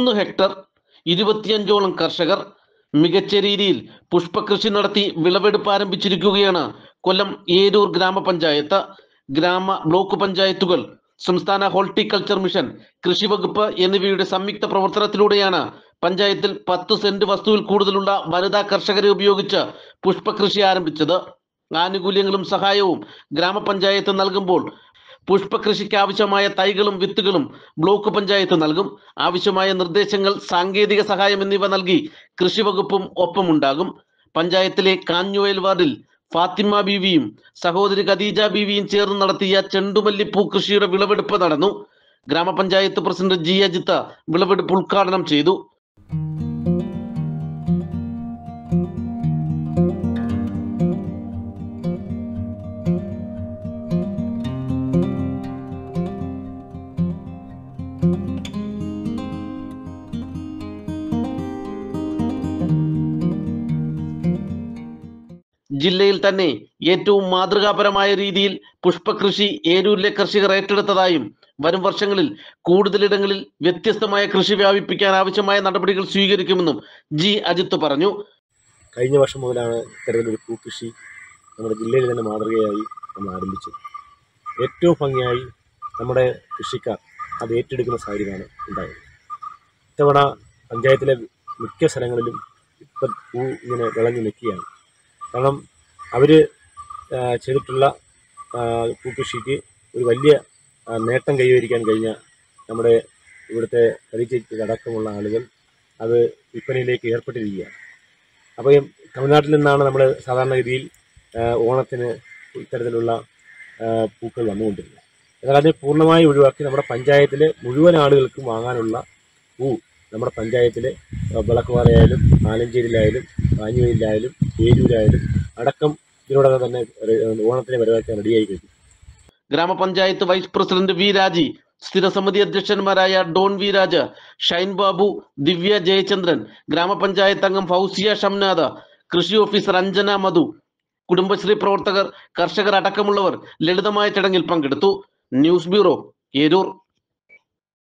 പതിമൂന്ന് ഹെക്ടർ ഇരുപത്തിയഞ്ചോളം കർഷകർ മികച്ച രീതിയിൽ പുഷ്പകൃഷി നടത്തി വിളവെടുപ്പ് ആരംഭിച്ചിരിക്കുകയാണ് കൊല്ലം ഏരൂർ ഗ്രാമപഞ്ചായത്ത് ഗ്രാമ ബ്ലോക്ക് പഞ്ചായത്തുകൾ സംസ്ഥാന ഹോർട്ടിക്കൾച്ചർ മിഷൻ കൃഷി വകുപ്പ് എന്നിവയുടെ സംയുക്ത പ്രവർത്തനത്തിലൂടെയാണ് പഞ്ചായത്തിൽ പത്ത് സെന്റ് വസ്തുവിൽ കൂടുതലുള്ള വനിതാ കർഷകരെ ഉപയോഗിച്ച് പുഷ്പകൃഷി ആരംഭിച്ചത് ആനുകൂല്യങ്ങളും സഹായവും ഗ്രാമപഞ്ചായത്ത് നൽകുമ്പോൾ പുഷ്പകൃഷിക്ക് ആവശ്യമായ തൈകളും വിത്തുകളും ബ്ലോക്ക് പഞ്ചായത്ത് നൽകും ആവശ്യമായ നിർദ്ദേശങ്ങൾ സാങ്കേതിക സഹായം എന്നിവ നൽകി കൃഷി വകുപ്പും ഒപ്പമുണ്ടാകും പഞ്ചായത്തിലെ കാഞ്ഞുവയൽ വാർഡിൽ ഫാത്തിമ ബീവിയും സഹോദരി ഖദീജ ബീവിയും ചേർന്ന് നടത്തിയ ചെണ്ടുമല്ലിപ്പൂ കൃഷിയുടെ വിളവെടുപ്പ് നടന്നു ഗ്രാമപഞ്ചായത്ത് പ്രസിഡന്റ് ജി അജിത്ത വിളവെടുപ്പ് ഉദ്ഘാടനം ചെയ്തു ജില്ലയിൽ തന്നെ ഏറ്റവും മാതൃകാപരമായ രീതിയിൽ പുഷ്പകൃഷി ഏരൂരിലെ കർഷകർ ഏറ്റെടുത്തതായും വരും വർഷങ്ങളിൽ കൂടുതലിടങ്ങളിൽ വ്യത്യസ്തമായ കൃഷി വ്യാപിപ്പിക്കാൻ ആവശ്യമായ നടപടികൾ സ്വീകരിക്കുമെന്നും ജി അജിത്ത് പറഞ്ഞു കഴിഞ്ഞ വർഷം മുതലാണ് ഇത്തരത്തിലൊരു പൂക്കൃഷി നമ്മുടെ ജില്ലയിൽ തന്നെ മാതൃകയായി നമ്മൾ ആരംഭിച്ചത് ഏറ്റവും ഭംഗിയായി നമ്മുടെ കൃഷിക്കാർ അത് ഏറ്റെടുക്കുന്ന സാഹചര്യമാണ് ഉണ്ടായത് ഇത്തവണ പഞ്ചായത്തിലെ മിക്ക സ്ഥലങ്ങളിലും ഇപ്പം പൂ ഇങ്ങനെ വിളഞ്ഞു നിൽക്കുകയാണ് കാരണം അവർ ചെയ്തിട്ടുള്ള ആ, പൂക്കൃഷിക്ക് ഒരു വലിയ ആ, നേട്ടം കൈവരിക്കാൻ കഴിഞ്ഞ നമ്മുടെ ഇവിടുത്തെ പരിചയ അടക്കമുള്ള ആളുകൾ അത് വിൽപ്പനയിലേക്ക് ഏർപ്പെട്ടിരിക്കുകയാണ് അപ്പോൾ ഈ തമിഴ്നാട്ടിൽ നിന്നാണ് നമ്മൾ സാധാരണഗതിയിൽ ആ, ഓണത്തിന് ഇത്തരത്തിലുള്ള ആ, പൂക്കൾ വന്നുകൊണ്ടിരുന്നത് എന്നാൽ അതിനെ പൂർണ്ണമായി ഒഴിവാക്കി നമ്മുടെ പഞ്ചായത്തിലെ മുഴുവൻ ആളുകൾക്കും വാങ്ങാനുള്ള പൂ നമ്മുടെ പഞ്ചായത്തിലെ ആ, വിളക്കുപാറയായാലും ആലഞ്ചേരിയിലായാലും കാഞ്ഞുവയിലായാലും ഏരൂരായാലും അടക്കം ഇതിനോടകം തന്നെ റെ- ഓണത്തിനെ വരവേൽക്കാൻ റെഡിയായി കഴിഞ്ഞു ഗ്രാമപഞ്ചായത്ത് വൈസ് പ്രസിഡന്റ് വി രാജി സ്ഥിരസമിതി അധ്യക്ഷന്മാരായ ഡോൺ വി രാജ ഷൈൻ ബാബു ദിവ്യ ജയചന്ദ്രൻ ഗ്രാമപഞ്ചായത്ത് അംഗം ഫൗസിയ ഷംനാഥ കൃഷി ഓഫീസർ അഞ്ജന മധു കുടുംബശ്രീ പ്രവർത്തകർ കർഷകർ അടക്കമുള്ളവർ ലളിതമായ ചടങ്ങിൽ പങ്കെടുത്തു ന്യൂസ് ബ്യൂറോ ഏരൂർ